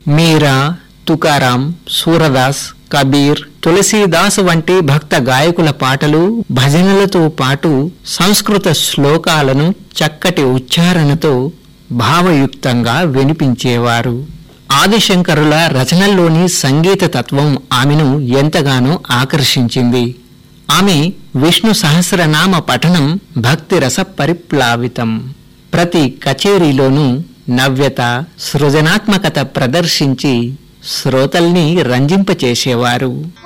మీరా తుకారాం సూరదాస్ కబీర్ తులసీదాస్ వంటి భక్త గాయకుల పాటలు భజనలతో పాటు సంస్కృత శ్లోకాలను చక్కటి ఉచ్చారణతో భావయుక్తంగా వినిపించేవారు ఆదిశంకరుల రచనల్లోని సంగీత తత్వం ఆమెను ఎంతగానో ఆకర్షించింది ఆమె విష్ణు సహస్రనామ పఠనం భక్తిరస పరిప్లావితం ప్రతి కచేరీలోనూ నవ్యత సృజనాత్మకత ప్రదర్శించి శ్రోతల్ని రంజింపచేసేవారు